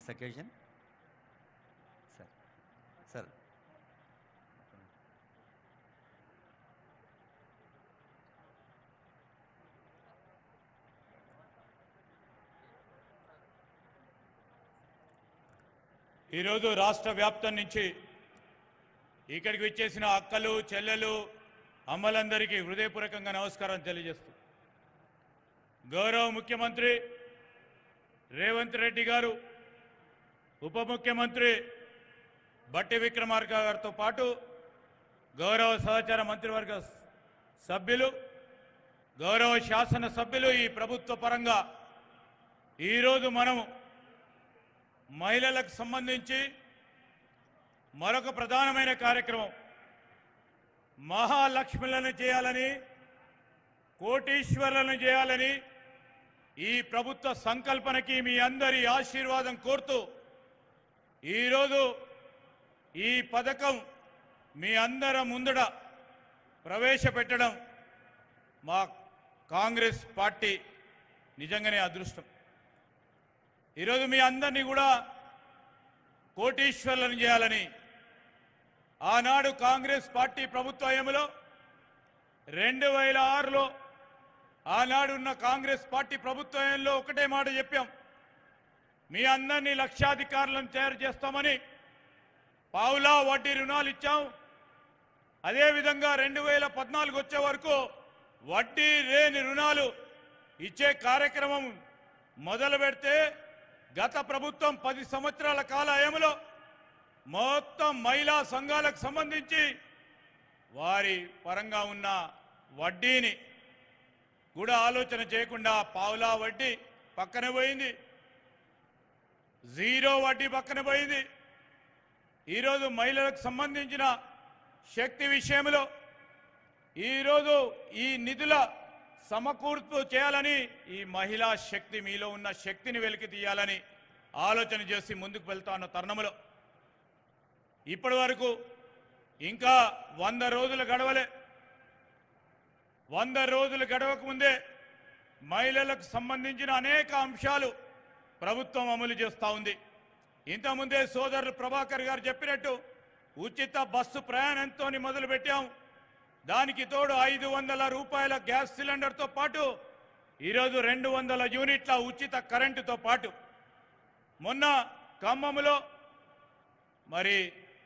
this occasion? Sir, sir. ఈరోజు రాష్ట్ర వ్యాప్తం నుంచి ఇక్కడికి వచ్చేసిన అక్కలు చెల్లెలు అమ్మలందరికీ హృదయపూర్వకంగా నమస్కారం తెలియజేస్తూ గౌరవ ముఖ్యమంత్రి రేవంత్ రెడ్డి గారు ఉప ముఖ్యమంత్రి బట్టి విక్రమార్క గారితో పాటు గౌరవ సహచార మంత్రివర్గ సభ్యులు గౌరవ శాసన సభ్యులు ఈ ప్రభుత్వ పరంగా ఈరోజు మనం మహిళలకు సంబంధించి మరొక ప్రధానమైన కార్యక్రమం మహాలక్ష్ములను చేయాలని కోటీశ్వరులను చేయాలని ఈ ప్రభుత్వ సంకల్పనకి మీ అందరి ఆశీర్వాదం కోరుతూ ఈరోజు ఈ పథకం మీ అందరి ముందడ ప్రవేశపెట్టడం మా కాంగ్రెస్ పార్టీ నిజంగానే అదృష్టం ఈరోజు మీ అందరినీ కూడా కోటీశ్వర్లను చేయాలని ఆనాడు కాంగ్రెస్ పార్టీ ప్రభుత్వంలో రెండు వేల ఆరులో ఆనాడు ఉన్న కాంగ్రెస్ పార్టీ ప్రభుత్వంలో ఒకటే మాట చెప్పాం మీ అందరినీ లక్షాధికారులను తయారు చేస్తామని పావులా వడ్డీ రుణాలు ఇచ్చాం అదేవిధంగా రెండు వేల పద్నాలుగు వచ్చే వరకు వడ్డీ లేని రుణాలు ఇచ్చే కార్యక్రమం మొదలు పెడితే గత ప్రభుత్వం పది సంవత్సరాల కాలయంలో మొత్తం మహిళా సంఘాలకు సంబంధించి వారి పరంగా ఉన్న వడ్డీని కూడా ఆలోచన చేయకుండా పావులా వడ్డీ పక్కన పోయింది జీరో వడ్డీ పక్కన పోయింది ఈరోజు మహిళలకు సంబంధించిన శక్తి విషయంలో ఈరోజు ఈ నిధుల సమకూర్పు చేయాలని ఈ మహిళా శక్తి మీలో ఉన్న శక్తిని వెలికి తీయాలని ఆలోచన చేసి ముందుకు వెళ్తా ఉన్న తరుణంలో ఇప్పటి వరకు ఇంకా వంద రోజులు గడవలే వంద రోజులు గడవక ముందే మహిళలకు సంబంధించిన అనేక అంశాలు ప్రభుత్వం అమలు చేస్తూ ఉంది ఇంతకుముందే సోదరులు ప్రభాకర్ గారు చెప్పినట్టు ఉచిత బస్సు ప్రయాణంతో మొదలు పెట్టాం దానికి తోడు ఐదు వందల రూపాయల గ్యాస్ సిలిండర్తో పాటు ఈరోజు రెండు వందల యూనిట్ల ఉచిత కరెంటుతో పాటు మొన్న ఖమ్మంలో మరి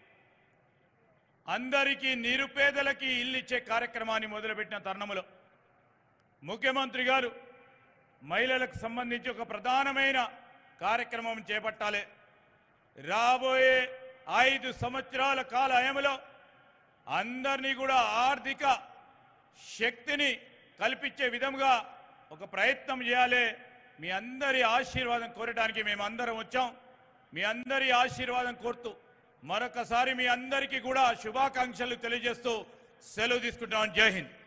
అందరికీ నిరుపేదలకి ఇల్లు ఇచ్చే కార్యక్రమాన్ని మొదలుపెట్టిన తరుణంలో ముఖ్యమంత్రి గారు మహిళలకు సంబంధించి ఒక ప్రధానమైన కార్యక్రమం చేపట్టాలి రాబోయే ఐదు సంవత్సరాల కాలయంలో అందరినీ కూడా ఆర్థిక శక్తిని కల్పించే విధంగా ఒక ప్రయత్నం చేయాలి మీ అందరి ఆశీర్వాదం కోరడానికి మేము అందరం వచ్చాం మీ అందరి ఆశీర్వాదం కోరుతూ మరొకసారి మీ అందరికీ కూడా శుభాకాంక్షలు తెలియజేస్తూ సెలవు తీసుకుంటాం జై హింద్